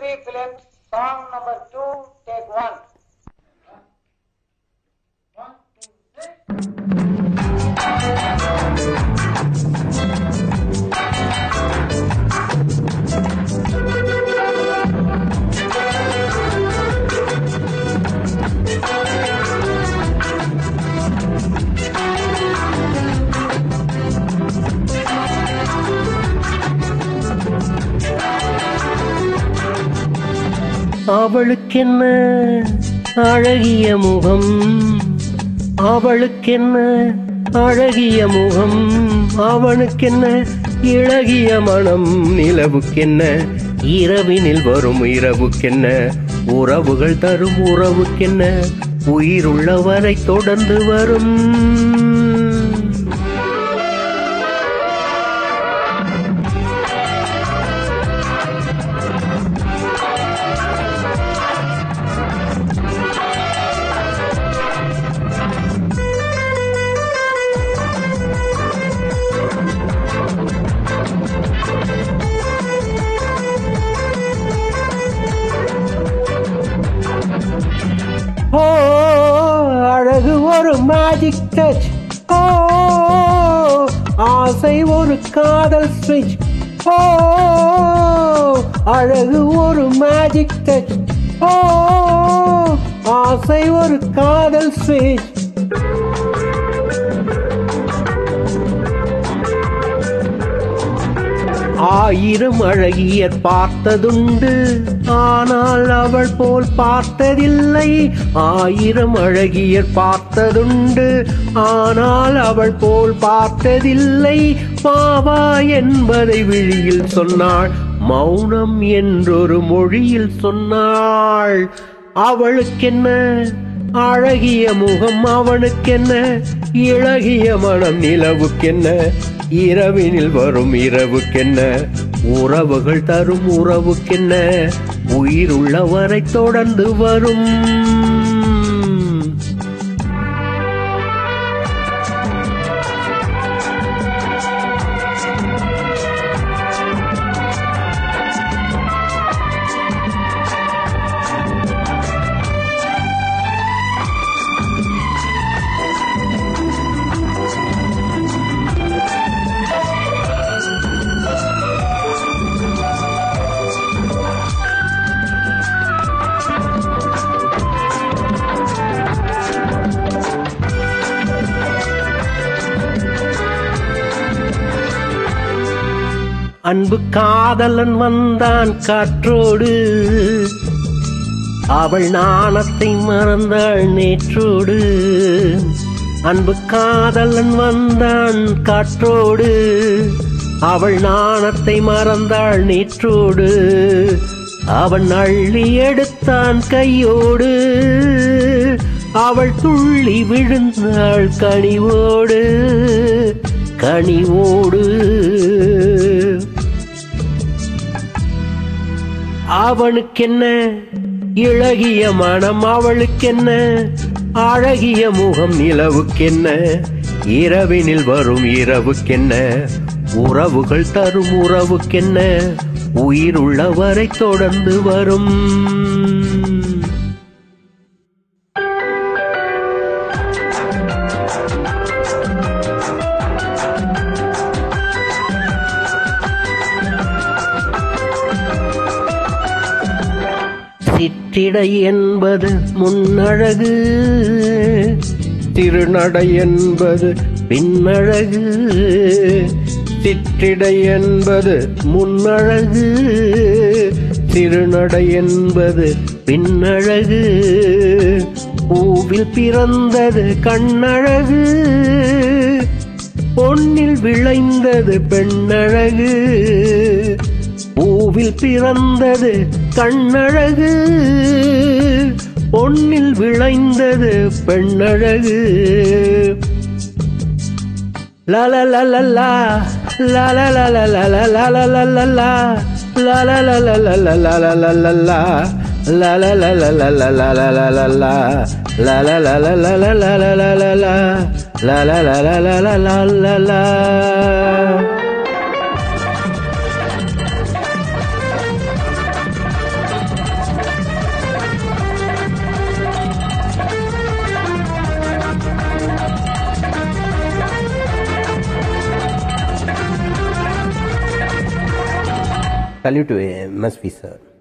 Selfie film, song number two, take one. One, two, three. அவளுக்கென்ன அழகிய முகம் அவளுக்கென்ன அழகிய முகம் அவனுக்கென்ன இழகிய மனம் நிலவுக்கென்ன இரவினில் வரும் இரவுக்கென்ன உறவுகள் தரும் உறவுக்கென்ன உயிருள்ளவரை தொடர்ந்து வரும் ஓ அழகு ஒரு மேஜிக் டச் ஓ ஆசை ஒரு காதல் ஸ்விட்ச் ஓ அழகு ஒரு மேஜிக் டச் ஓ ஆசை ஒரு காதல் ஸ்விட்ச் ஆயிரம் அழகியர் பார்த்ததுண்டு ஆனால் அவள் போல் பார்த்ததில்லை ஆயிரம் அழகியர் பார்த்ததுண்டு ஆனால் அவள் போல் பார்த்ததில்லை பாவா என்பதை விழியில் சொன்னாள் மௌனம் என்றொரு மொழியில் சொன்னாள் அவளுக்கென்ன அழகிய முகம் அவனுக்கென்ன இழகிய மனம் நிலவுக்கென்ன இரவினில் வரும் இரவுக்கென்ன உறவுகள் தரும் உறவுக்கென்ன உயிருள்ளவரை தொடர்ந்து வரும் அன்பு காதலன் வந்தான் காற்றோடு அவள் நாணத்தை மறந்தாள் நேற்றோடு அன்பு காதலன் வந்தான் காற்றோடு அவள் நாணத்தை மறந்தாள் நேற்றோடு அவன் அள்ளி எடுத்தான் கையோடு அவள் துள்ளி விழுந்தாள் கனிவோடு கனிவோடு அவனுக்கென்ன இழகிய மனம் அவளுக்கென்ன அழகிய முகம் நிலவுக்கென்ன இரவினில் வரும் இரவுக்கென்ன உறவுகள் தரும் உறவுக்கென்ன உயிருள்ளவரை தொடர்ந்து வரும் சிற்றிடை என்பது முன்னழகு திருநடை என்பது பின்னழகு சிற்றிடை என்பது முன்னழகு திருநடை என்பது பின்னழகு பூவில் பிறந்தது கண்ணழகு பொன்னில் விளைந்தது பெண்ணழகு பூவில் பிறந்தது கண்ணழகு பொன்னில் விளைந்தது பெண்ணழகு லலலலலா, லலலலலலலலலலலா, லலலலலலலலலலலா, லலலலலலலலலலலா, லலலலலலலலலலா, லலலலலலலலலா. Salute to MSV sir.